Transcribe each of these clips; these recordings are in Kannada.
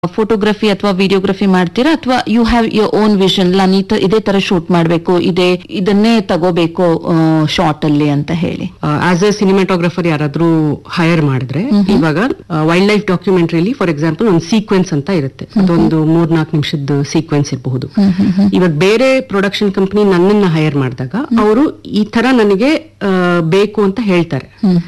ಫೋಟೋಗ್ರಫಿ ಅಥವಾ ವಿಡಿಯೋಗ್ರಫಿ ಮಾಡ್ತೀರಾ ಅಥವಾ you have your own vision ನಾನು ಈ ತ- ಇದೇ ತರ ಶೂಟ್ ಮಾಡ್ಬೇಕು ಇದೇ ಇದನ್ನೇ ತಗೋಬೇಕು ಶಾರ್ಟ್ ಅಲ್ಲಿ ಅಂತ ಹೇಳಿ ಆಸ್ ಎ ಸಿನಿಮಾಟೋಗ್ರಫರ್ ಯಾರಾದ್ರೂ ಹೈರ್ ಮಾಡಿದ್ರೆ ಇವಾಗ ವೈಲ್ಡ್ ಲೈಫ್ ಡಾಕ್ಯುಮೆಂಟ್ರಿಲಿ ಫಾರ್ ಎಕ್ಸಾಂಪಲ್ ಒಂದು ಸೀಕ್ವೆನ್ಸ್ ಅಂತ ಇರುತ್ತೆ ಅದೊಂದು ಮೂರ್ನಾಲ್ಕು ನಿಮಿಷದ ಸೀಕ್ವೆನ್ಸ್ ಇರಬಹುದು ಇವಾಗ ಬೇರೆ ಪ್ರೊಡಕ್ಷನ್ ಕಂಪನಿ ನನ್ನನ್ನ ಹೈರ್ ಮಾಡಿದಾಗ ಅವರು ಈ ತರ ನನಗೆ ಆ, ಬೇಕು ಅಂತ ಹೇಳ್ತಾರೆ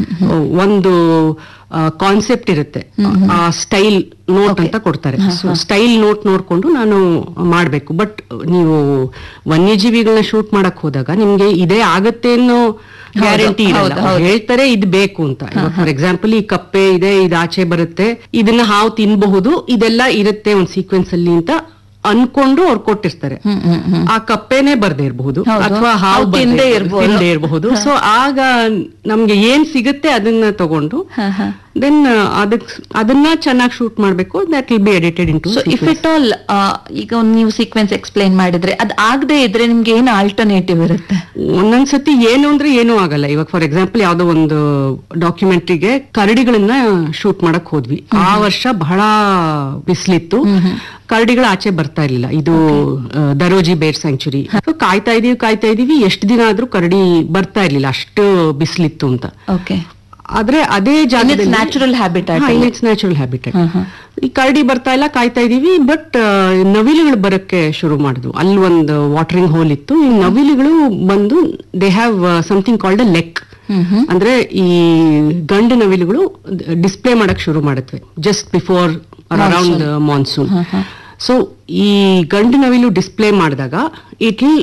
ಒಂದು ಕಾನ್ಸೆಪ್ಟ್ ಇರುತ್ತೆ ಆ ಸ್ಟೈಲ್ ನೋಟ್ ಅಂತ ಕೊಡ್ತಾರೆ ಸ್ಟೈಲ್ ನೋಟ್ ನೋಡ್ಕೊಂಡು ನಾನು ಮಾಡ್ಬೇಕು ಬಟ್ ನೀವು ವನ್ಯಜೀವಿಗಳನ್ನ ಶೂಟ್ ಮಾಡಕ್ ಹೋದಾಗ ನಿಮ್ಗೆ ಇದೇ ಆಗತ್ತೆ ಅನ್ನೋ ಗ್ಯಾರಂಟಿ ಹೌದು, ಇರಲ್ಲ ಅವ್ರು ಹೇಳ್ತಾರೆ ಇದು ಬೇಕು ಅಂತ ಫಾರ್ ಎಕ್ಸಾಂಪಲ್ ಈ ಕಪ್ಪೆ ಇದೆ ಇದು ಆಚೆ ಬರುತ್ತೆ ಇದನ್ನ ಹಾವು ತಿನ್ಬಹುದು ಇದೆಲ್ಲ ಇರುತ್ತೆ ಒಂದ್ ಸೀಕ್ವೆನ್ಸ್ ಅಲ್ಲಿ ಅಂತ ಅನ್ಕೊಂಡು ಅವ್ರು ಕೊಟ್ಟಿರ್ತಾರೆ ಆ ಕಪ್ಪೆನೆ ಬರ್ದೇ ಇರಬಹುದು ಹೌದು. ಅಥವಾ ಹಾವು ಹಾವು ಬರ್ದೇ ತಿಂದೇ ಇರ್ಬಹುದು. ಇರ್ಬೋದು. ತಿಂದೇ ಇರಬಹುದು ಸೊ ಆಗ ನಮ್ಗೆ ಏನ್ ಸಿಗುತ್ತೆ ಅದನ್ನ ತಗೊಂಡು ದೆನ್ ಅದಕ್ ಅದನ್ನ ಚೆನ್ನಾಗಿ ಶೂಟ್ ಮಾಡ್ಬೇಕು that will be edited in so if it all ಈಗ ಒಂದ್ ನೀವು ಸೀಕ್ವೆನ್ಸ್ ಎಕ್ಸ್ಪ್ಲೈನ್ ಮಾಡಿದ್ರೆ ಅದ್ ಆಗದೆ ಇದ್ರೆ ನಿಮ್ಗೆ ಏನು ಆಲ್ಟರ್ನೇಟಿವ್ ಇರುತ್ತೆ ಒಂದೊಂದ್ಸತಿ ಏನು ಅಂದ್ರೆ ಏನೂ ಆಗಲ್ಲ ಇವಾಗ ಫಾರ್ ಎಕ್ಸಾಂಪಲ್ ಯಾವ್ದೋ ಒಂದು ಡಾಕ್ಯುಮೆಂಟ್ರಿಗೆ ಕರಡಿಗಳನ್ನ ಶೂಟ್ ಮಾಡಕ್ ಹೋದ್ವಿ ಆ ವರ್ಷ ಬಹಳ ಬಿಸಿಲಿತ್ತು ಕರಡಿಗಳು ಆಚೆ ಬರ್ತಾ ಇರ್ಲಿಲ್ಲ ಇದು ಆ, ದರೋಜಿ ಬೇರ್ ಸ್ಯಾಂಕ್ಚುರಿ ಕಾಯ್ತಾ ಇದೀವಿ ಕಾಯ್ತಾ ಇದೀವಿ ಎಷ್ಟು ದಿನ ಆದ್ರೂ ಕರಡಿ ಬರ್ತಾ ಇರ್ಲಿಲ್ಲ ಅಷ್ಟು ಬಿಸಿಲಿತ್ತು ಅಂತ ಓಕೆ ಆದ್ರೆ ಅದೇ ಜಾಗದಲ್ಲಿ natural habit it's natural habit ಈ ಕರಡಿ ಬರ್ತಾ ಇಲ್ಲ ಕಾಯ್ತಾ ಇದೀವಿ ಬಟ್ ನವಿಲುಗಳು ಬರಕ್ಕೆ ಶುರು ಮಾಡಿದ್ವು ಅಲ್ಲಿ ಒಂದು ವಾಟರಿಂಗ್ ಹೋಲ್ ಇತ್ತು ಈ ನವಿಲುಗಳು ಬಂದು they have something called a lek ಅಂದ್ರೆ ಈ ಗಂಡು ನವಿಲುಗಳು ಡಿಸ್ಪ್ಲೇ ಮಾಡಕ್ ಶುರು ಮಾಡುತ್ತವೆ just before around monsoon so ಈ ಗಂಡು ನವಿಲು ಡಿಸ್ಪ್ಲೇ ಮಾಡಿದಾಗ ಇಟ್ ವಿಲ್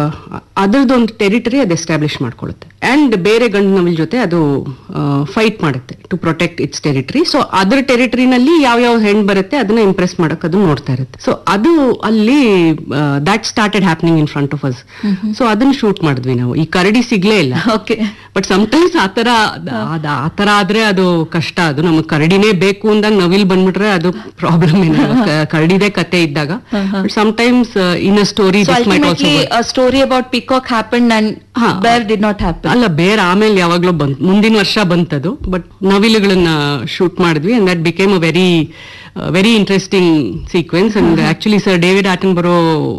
ಅದರದೊಂದು ಟೆರಿಟರಿ ಅದು ಎಸ್ಟಾಬ್ಲಿಷ್ ಮಾಡ್ಕೊಳ್ಳುತ್ತೆ ಅಂಡ್ ಬೇರೆ ಗಂಡು ನವಿಲ್ ಜೊತೆ ಅದು ಫೈಟ್ ಮಾಡುತ್ತೆ to protect its territory so ಅದರ ಟೆರಿಟರಿನಲ್ಲಿ ಯಾವ ಯಾವ ಹೆಣ್ಣು ಬರುತ್ತೆ ಅದನ್ನ ಇಂಪ್ರೆಸ್ ಮಾಡಕ್ ಅದು ನೋಡ್ತಾ ಇರುತ್ತೆ ಸೊ ಅದು ಅಲ್ಲಿ that started happening in front of us so ಅದನ್ನ ಶೂಟ್ ಮಾಡಿದ್ವಿ ನಾವು ಈ ಕರಡಿ ಸಿಗ್ಲೇ ಇಲ್ಲ ಓಕೆ ಬಟ್ ಸಮಟೈಮ್ಸ್ ಆತರ ಅದ್ ಆತರ ಆದ್ರೆ ಅದು ಕಷ್ಟ ಅದು ನಮಗ್ ಕರಡಿನೇ ಬೇಕು ಅಂದಾಗ ನವಿಲ್ ಬಂದ್ಬಿಟ್ರೆ ಅದು ಪ್ರಾಬ್ಲಮ್ ಏನಿಲ್ಲ ಕ- ಕರಡಿದೇ ಕತೆ ಇದ್ದಾಗ sometimes in a story so ultimately story about peacock happen and ಹಾ. ಬೇರ್ ಡಿಡ್ ನಾಟ್ ಹ್ಯಾಪನ್ ಅಲ್ಲ ಬೇರೆ ಆಮೇಲೆ ಯಾವಾಗ್ಲೂ ಬಂತ್ ಮುಂದಿನ ವರ್ಷ ಬಂತದು ಬಟ್ ನವಿಲುಗಳನ್ನ ಶೂಟ್ ಮಾಡಿದ್ವಿ and that became a very very interesting sequence and actually sir David Attenborough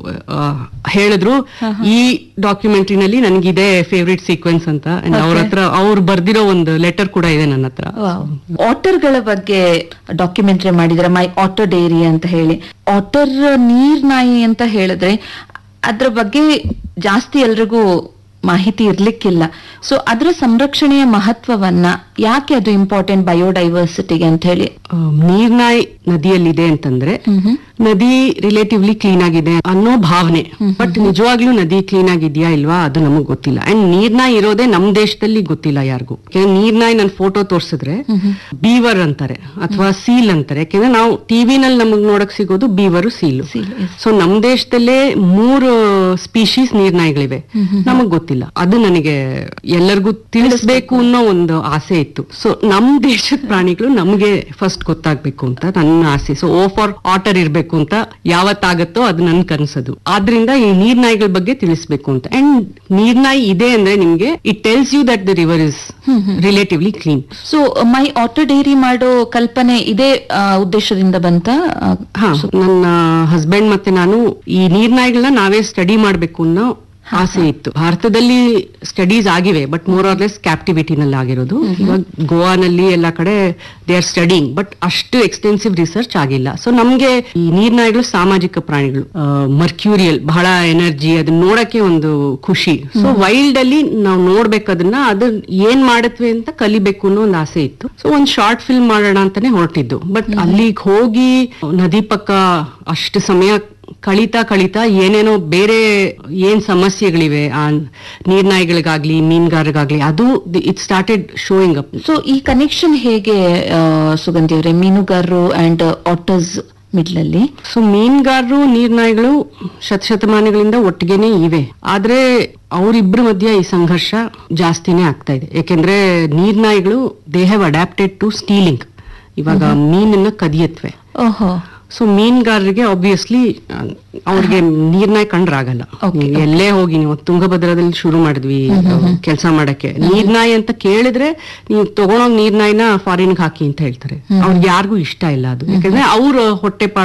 ಹೇಳಿದ್ರು ಈ ಡಾಕ್ಯುಮೆಂಟ್ರಿನಲ್ಲಿ ನನಗಿದೆ ಫೇವ್ರೆಟ್ ಸೀಕ್ವೆನ್ಸ್ ಅಂತ ಅಂಡ್ ಅವ್ರ ಹತ್ರ ಅವ್ರು ಬರ್ದಿರೋ ಒಂದು ಲೆಟರ್ ಕೂಡ ಇದೆ ನನ್ನ ಹತ್ರ ಆಟರ್ಗಳ ಬಗ್ಗೆ ಡಾಕ್ಯುಮೆಂಟರಿ ಮಾಡಿದ್ರೆ ಮೈ ಆಟರ್ ಡೈರಿ ಅಂತ ಹೇಳಿ ಆಟರ್ ನೀರ್ ನಾಯಿ ಅಂತ ಹೇಳಿದ್ರೆ ಅದ್ರ ಬಗ್ಗೆ ಜಾಸ್ತಿ ಎಲ್ರಿಗೂ ಮಾಹಿತಿ ಇರ್ಲಿಕ್ಕಿಲ್ಲ ಸೊ ಅದರ ಸಂರಕ್ಷಣೆಯ ಮಹತ್ವವನ್ನ ಯಾಕೆ ಅದು ಇಂಪಾರ್ಟೆಂಟ್ ಬಯೋಡೈವರ್ಸಿಟಿಗೆ ಅಂತ ಹೇಳಿ ಆ, ನೀರ್ನಾಯಿ ನದಿಯಲ್ಲಿದೆ ಅಂತಂದ್ರೆ ನದಿ ರಿಲೇಟಿವ್ಲಿ ಕ್ಲೀನ್ ಆಗಿದೆ ಅನ್ನೋ ಭಾವನೆ ಬಟ್ ನಿಜವಾಗ್ಲೂ ನದಿ ಕ್ಲೀನ್ ಆಗಿದ್ಯಾ ಇಲ್ವಾ ಅದು ನಮಗ್ ಗೊತ್ತಿಲ್ಲ ಅಂಡ್ ನೀರ್ನಾಯಿ ಇರೋದೇ ನಮ್ ದೇಶದಲ್ಲಿ ಗೊತ್ತಿಲ್ಲ ಯಾರಿಗೂ ನೀರ್ನಾಯಿ ನನ್ ಫೋಟೋ ತೋರ್ಸಿದ್ರೆ ಬೀವರ್ ಅಂತಾರೆ ಅಥವಾ ಸೀಲ್ ಅಂತಾರೆ ಯಾಕೆಂದ್ರೆ ನಾವು ಟಿವಿನಲ್ಲಿ ನಮಗ್ ನೋಡಕ್ ಸಿಗೋದು beaver seal Seal, yes. So ನಮ್ ದೇಶದಲ್ಲೇ ಮೂರು ಸ್ಪೀಶೀಸ್ ನೀರ್ನಾಯಿಗಳಿವೆ ನಮಗ್ ಗೊತ್ತಿಲ್ಲ ಅದು ನನಗೆ ಎಲ್ಲರಿಗೂ ತಿಳಿಸ್ಬೇಕು ಅನ್ನೋ ಒಂದು ಆಸೆ ಇತ್ತು ಸೊ ನಮ್ ದೇಶದ ಪ್ರಾಣಿಗಳು ನಮ್ಗೆ ಫಸ್ಟ್ ಗೊತ್ತಾಗ್ಬೇಕು ಅಂತ ನನ್ನ ಆಸೆ ಸೊ ಓ ಫಾರ್ ಆಟರ್ ಇರ್ಬೇಕು ಅಂತ ಯಾವತ್ತಾಗತ್ತೋ ಅದು ನನ್ ಕನ್ಸದು ಆದ್ರಿಂದ ಈ ನೀರ್ನಾಯಿಗಳ ಬಗ್ಗೆ ತಿಳಿಸ್ಬೇಕು ಅಂತ ಅಂಡ್ ನೀರ್ನಾಯಿ ಇದೆ ಅಂದ್ರೆ ನಿಮ್ಗೆ it tells you that the river is relatively clean so my otter diary ಮಾಡೋ ಕಲ್ಪನೆ ಇದೇ ಆ, ಉದ್ದೇಶದಿಂದ ಬಂತ ಆ, ಹಾ ನನ್ನ ಹಸ್ಬೆಂಡ್ ಮತ್ತೆ ನಾನು ಈ ನೀರ್ನಾಯಿಗಳನ್ನ ನಾವೇ ಸ್ಟಡಿ ಮಾಡ್ಬೇಕು ಅನ್ನೋ ಆಸೆ ಇತ್ತು ಭಾರತದಲ್ಲಿ ಸ್ಟಡೀಸ್ ಆಗಿವೆ ಬಟ್ ಮೋರ್ ಆರ್ ಲೆಸ್ ಕ್ಯಾಪ್ಟಿವಿಟಿನಲ್ಲಿ ಆಗಿರೋದು ಇವಾಗ ಗೋವಾನಲ್ಲಿ ಎಲ್ಲ ಕಡೆ ದೇ ಆರ್ ಸ್ಟಡಿಂಗ್ ಬಟ್ ಅಷ್ಟು ಎಕ್ಸ್ಟೆನ್ಸಿವ್ ರಿಸರ್ಚ್ ಆಗಿಲ್ಲ ಸೊ ನಮ್ಗೆ ಈ ನೀರ್ನಾಯಿಗಳು ಸಾಮಾಜಿಕ ಪ್ರಾಣಿಗಳು ಮರ್ಕ್ಯೂರಿಯಲ್ ಬಹಳ ಎನರ್ಜಿ ಅದನ್ನ ನೋಡಕ್ಕೆ ಒಂದು ಖುಷಿ ಸೊ ವೈಲ್ಡ್ ಅಲ್ಲಿ ನಾವು ನೋಡ್ಬೇಕದನ್ನ ಅದು ಏನ್ ಮಾಡತ್ವೆ ಅಂತ ಕಲಿಬೇಕು ಅನ್ನೋ ಒಂದು ಆಸೆ ಇತ್ತು ಸೊ ಒಂದ್ ಶಾರ್ಟ್ ಫಿಲ್ಮ್ ಮಾಡೋಣ ಅಂತಾನೆ ಹೊರಟಿದ್ದು ಬಟ್ ಅಲ್ಲಿಗೆ ಹೋಗಿ ನದಿ ಪಕ್ಕ ಅಷ್ಟು ಸಮಯ ಕಳೀತಾ ಕಳೀತಾ ಏನೇನೋ ಬೇರೆ ಏನ್ ಸಮಸ್ಯೆಗಳಿವೆ ಆ ನೀರ್ನಾಯಿಗಳಿಗಾಗ್ಲಿ ಮೀನುಗಾರರಿಗಾಗ್ಲಿ ಅದು it started showing up so ಈ ಕನೆಕ್ಷನ್ ಹೇಗೆ ಆ, ಸುಗಂಧಿ ಅವರೇ ಮೀನುಗಾರರು ಅಂಡ್ ಆಟರ್ಸ್ ಮಿಡ್ಲಲ್ಲಿ ಸೊ ಮೀನುಗಾರರು ನೀರ್ನಾಯಿಗಳು ಶತಶತಮಾನಗಳಿಂದ ಒಟ್ಟಿಗೆನೆ ಇವೆ ಆದ್ರೆ ಅವರಿಬ್ಬರ ಮಧ್ಯ ಈ ಸಂಘರ್ಷ ಜಾಸ್ತಿನೇ ಆಗ್ತಾ ಇದೆ ಯಾಕೆಂದ್ರೆ ನೀರ್ನಾಯಿಗಳು they have adapted to stealing ಇವಾಗ ಮೀನನ್ನ ಕದಿಯತ್ವೆ ಓಹೋ ಸೊ ಮೀನುಗಾರರಿಗೆ ಆಬ್ವಿಯಸ್ಲಿ ಅವ್ರಿಗೆ ನೀರ್ನಾಯಿ ಕಂಡ್ರಾಗಲ್ಲ Okay, ನೀವು ಎಲ್ಲೇ ಹೋಗಿ ನೀವು ತುಂಗಭದ್ರದಲ್ಲಿ ಶುರು ಮಾಡಿದ್ವಿ ಕೆಲಸ ಮಾಡಕ್ಕೆ ನೀರ್ನಾಯಿ ಅಂತ ಕೇಳಿದ್ರೆ ನೀವು ತಗೊಂಡೋಗ್ ನೀರ್ನಾಯಿನ ಫಾರಿನ್ಗೆ ಹಾಕಿ ಅಂತ ಹೇಳ್ತಾರೆ ಅವ್ರಿಗೆ ಯಾರಿಗೂ ಇಷ್ಟ ಇಲ್ಲ ಅದು ಯಾಕಂದ್ರೆ ಅವ್ರ ಹೊಟ್ಟೆ